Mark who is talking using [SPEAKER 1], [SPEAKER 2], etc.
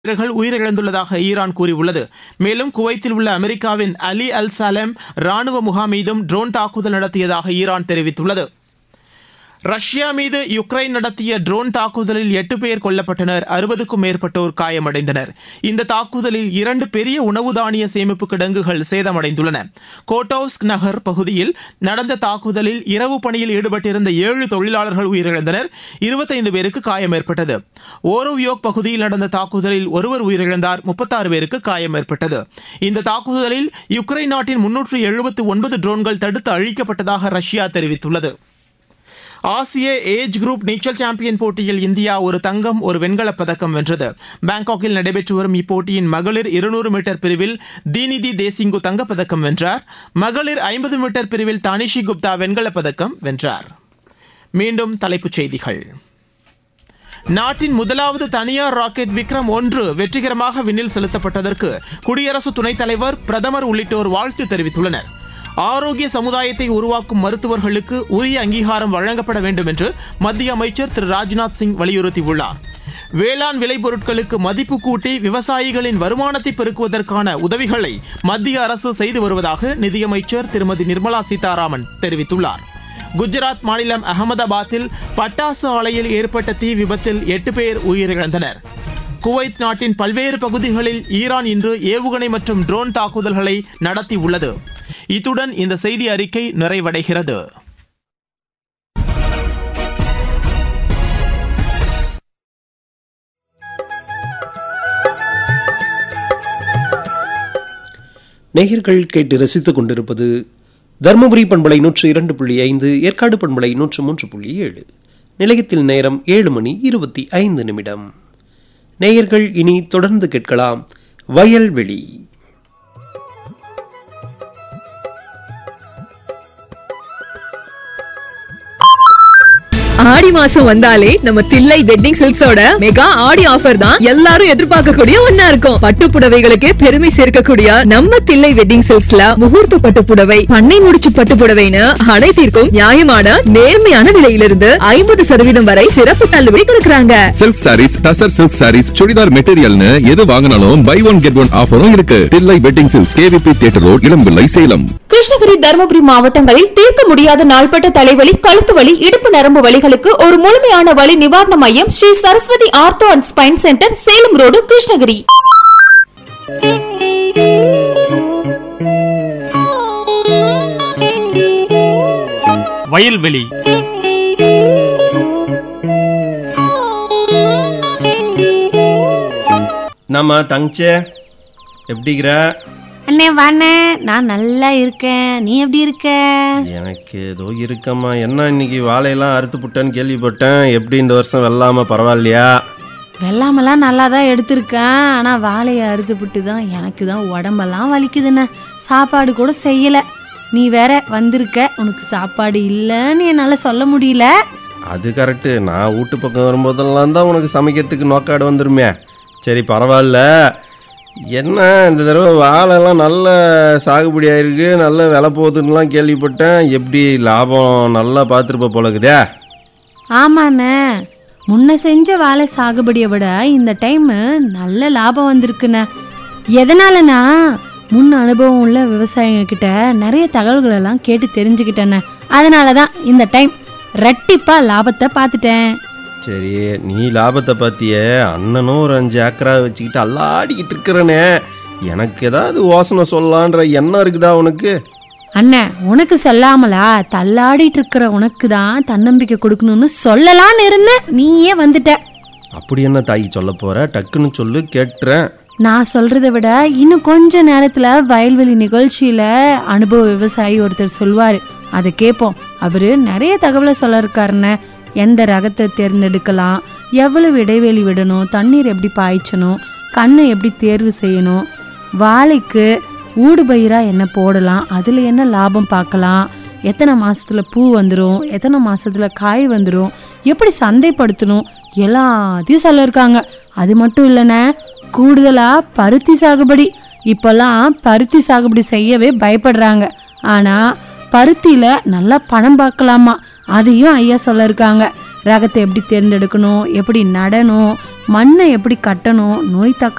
[SPEAKER 1] வீரர்கள் உயிரிழந்துள்ளதாக ஈரான் கூறியுள்ளது மேலும் குவைத்தில் உள்ள அமெரிக்காவின் அலி அல் சலேம் ராணுவ முகாம் மீதும் ட்ரோன் தாக்குதல் நடத்தியதாக ஈரான் தெரிவித்துள்ளது ரஷ்யா மீது யுக்ரைன் நடத்திய ட்ரோன் தாக்குதலில் எட்டு பேர் கொல்லப்பட்டனர் அறுபதுக்கும் மேற்பட்டோர் காயமடைந்தனர் இந்த தாக்குதலில் இரண்டு பெரிய உணவு தானிய சேமிப்பு கிடங்குகள் சேதமடைந்துள்ளன கோட்டோவ்ஸ்க் நகர் பகுதியில் நடந்த தாக்குதலில் இரவு பணியில் ஈடுபட்டிருந்த ஏழு தொழிலாளர்கள் உயிரிழந்தனர் இருபத்தைந்து பேருக்கு காயம் ஏற்பட்டது ஓரோவியோக் பகுதியில் நடந்த தாக்குதலில் ஒருவர் உயிரிழந்தார் முப்பத்தாறு பேருக்கு காயம் ஏற்பட்டது இந்த தாக்குதலில் யுக்ரைன் நாட்டின் முன்னூற்று எழுபத்து ஒன்பது ட்ரோன்கள் தடுத்து அழிக்கப்பட்டதாக ரஷ்யா தெரிவித்துள்ளது ஆசிய ஏஜ் குரூப் நீச்சல் சாம்பியன் போட்டியில் இந்தியா ஒரு தங்கம் ஒரு வெண்கலப் பதக்கம் வென்றது பாங்காக்கில் நடைபெற்று வரும் இப்போட்டியின் மகளிர் இருநூறு மீட்டர் பிரிவில் தீனிதி தேசிங்கு தங்கப்பதக்கம் வென்றார் மகளிர் ஐம்பது மீட்டர் பிரிவில் தானிஷி குப்தா வெண்கலப் பதக்கம் வென்றார் மீண்டும் தலைப்புச் செய்திகள் நாட்டின் முதலாவது தனியார் ராக்கெட் விக்ரம் ஒன்று வெற்றிகரமாக விண்ணில் செலுத்தப்பட்டதற்கு குடியரசு துணைத் தலைவர் பிரதமர் உள்ளிட்டோர் வாழ்த்து தெரிவித்துள்ளனர் ஆரோக்கிய சமுதாயத்தை உருவாக்கும் மருத்துவர்களுக்கு உரிய அங்கீகாரம் வழங்கப்பட வேண்டும் என்று மத்திய அமைச்சர் திரு ராஜ்நாத் சிங் வலியுறுத்தியுள்ளார் வேளாண் விளைபொருட்களுக்கு மதிப்பு கூட்டி விவசாயிகளின் வருமானத்தை பெருக்குவதற்கான உதவிகளை மத்திய அரசு செய்து வருவதாக நிதியமைச்சர் திருமதி நிர்மலா சீதாராமன் தெரிவித்துள்ளார் குஜராத் மாநிலம் அகமதாபாத்தில் பட்டாசு ஆலையில் ஏற்பட்ட தீ விபத்தில் எட்டு பேர் உயிரிழந்தனர் குவைத் நாட்டின் பல்வேறு பகுதிகளில் ஈரான் இன்று ஏவுகணை மற்றும் ட்ரோன் தாக்குதல்களை நடத்தியுள்ளது இத்துடன் இந்த செய்தி அறிக்கை நிறைவடைகிறது
[SPEAKER 2] நேயர்கள் கேட்டு ரசித்துக் கொண்டிருப்பது தருமபுரி பண்பலை நூற்று இரண்டு புள்ளி ஐந்து ஏற்காடு பண்பலை நூற்று மூன்று புள்ளி ஏழு நிலையத்தில் நேரம் ஏழு மணி இருபத்தி ஐந்து நிமிடம் நேயர்கள் இனி தொடர்ந்து கேட்கலாம் வயல்வெளி
[SPEAKER 3] ஆடி மாசம் வந்தாலே நம்ம தில்லை வெட்டிங் சில்க்ஸோட மெகா ஆடி ஆஃபர் தான் எல்லாரும் எதிர்பார்க்கக்கூடிய ஒன்னா இருக்கும் பட்டு புடவைகளுக்கு பெருமை சேர்க்கக்கூடிய நம்ம தில்லை வெட்டிங் சில்க்ஸ்ல முகூர்த்த பட்டு புடவை பண்ணை முடிச்சு பட்டு புடவைன்னு அனைத்திற்கும் நியாயமான நேர்மையான விலையிலிருந்து ஐம்பது சதவீதம் வரை சிறப்பு தள்ளுபடி கொடுக்கறாங்க
[SPEAKER 4] silk sarees tussar silk sarees churidar மெட்டீரியல்னு எது வாங்கினாலும் பை ஒன் கெட் ஒன் ஆஃபரும் இருக்கு Thillai wedding silks KVP theatre road Ilampillai Salem
[SPEAKER 5] Krishnagiri Dharmapuri மாவட்டங்களில் தீர்க்க முடியாத நாள்பட்ட தலைவலி கழுத்து வலி இடுப்பு நரம்பு வலிகளுக்கு ஒரு முழுமையான வலி நிவாரண மையம் Sri Saraswathi ortho and spine centre Salem road Krishnagiri
[SPEAKER 6] வயல்வெளி
[SPEAKER 7] நம்ம தங்கச்சே எப்படிங்கிற
[SPEAKER 8] அண்ணே வாண்ணே நான் நல்லா இருக்கேன் நீ எப்படி இருக்க
[SPEAKER 7] எனக்கு ஏதோ இருக்கம்மா என்ன இன்னைக்கு வாழையெல்லாம் அறுத்து புட்டேன்னு கேள்விப்பட்டேன் எப்படி இந்த வருஷம் வெள்ளாம பரவாயில்லையா
[SPEAKER 8] வெள்ளாமெல்லாம் நல்லா தான் எடுத்திருக்கேன் ஆனால் வாழையை அறுத்துப்புட்டு தான் எனக்கு தான் உடம்பெல்லாம் வலிக்குதுண்ணே சாப்பாடு கூட செய்யலை நீ வேற வந்திருக்க உனக்கு சாப்பாடு இல்லைன்னு என்னால் சொல்ல முடியல
[SPEAKER 7] அது கரெக்டு நான் வீட்டு பக்கம் வரும்போதெல்லாம் தான் உனக்கு சமைக்கிறதுக்கு நோக்காடு வந்துருமே சரி பரவாயில்ல என்ன இந்த தடவை வாழைலாம் நல்ல சாகுபடி ஆயிருக்கு நல்ல விலை போகுதுன்னுலாம் கேள்விப்பட்டேன் எப்படி லாபம் நல்லா பார்த்துருப்ப போலக்குதே
[SPEAKER 8] ஆமாண்ணே முன்ன செஞ்ச வாழை சாகுபடியை விட இந்த டைம் நல்ல லாபம் வந்திருக்குண்ணே எதனாலனா முன் அனுபவம் உள்ள விவசாயிங்க கிட்ட நிறைய தகவல்கள் எல்லாம் கேட்டு தெரிஞ்சுக்கிட்டேண்ணே அதனால தான் இந்த டைம் ரெட்டிப்பா லாபத்தை பார்த்துட்டேன்
[SPEAKER 7] சரி நீ லாபத்தை பார்த்தியே அண்ணனும் ஒரு அஞ்சு ஏக்கரா வச்சுக்கிட்டு அல்லாடிக்கிட்டு இருக்கிறனே எனக்கு ஏதாவது யோசனை சொல்லலான்ற எண்ணம் இருக்குதா உனக்கு
[SPEAKER 8] அண்ணே உனக்கு சொல்லாமலா தள்ளாடிட்டு இருக்கிற உனக்கு தான் தன்னம்பிக்கை கொடுக்கணும்னு சொல்லலாம்னு இருந்தேன் நீயே வந்துட்ட
[SPEAKER 7] அப்படி என்ன தாயி சொல்ல போற டக்குன்னு சொல்லு கேட்டுறேன்
[SPEAKER 8] நான் சொல்றதை விட இன்னும் கொஞ்ச நேரத்துல வயல்வெளி நிகழ்ச்சியில அனுபவ விவசாயி ஒருத்தர் சொல்வாரு அதை கேட்போம் அவரு நிறைய தகவலை சொல்ல இருக்காருண்ணே எந்த ரகத்தை தேர்ந்தெடுக்கலாம் எவ்வளவு இடைவெளி விடணும் தண்ணீர் எப்படி பாய்ச்சணும் கண்ணை எப்படி தேர்வு செய்யணும் வாழைக்கு ஊடுபயிராக என்ன போடலாம் அதில் என்ன லாபம் பார்க்கலாம் எத்தனை மாசத்துல பூ வந்துடும் எத்தனை மாசத்துல காய் வந்துடும் எப்படி சந்தைப்படுத்தணும் எல்லாத்தையும் சொல்லியிருக்காங்க அது மட்டும் இல்லைண்ணே கூடுதலாக பருத்தி சாகுபடி இப்போல்லாம் பருத்தி சாகுபடி செய்யவே பயப்படுறாங்க ஆனால் பருத்தியில் நல்லா பணம் பார்க்கலாமா அதையும் ஐயா சொல்லியிருக்காங்க ரகத்தை எப்படி தேர்ந்தெடுக்கணும் எப்படி நடணும் மண்ணை எப்படி கட்டணும் நோய் தாக்க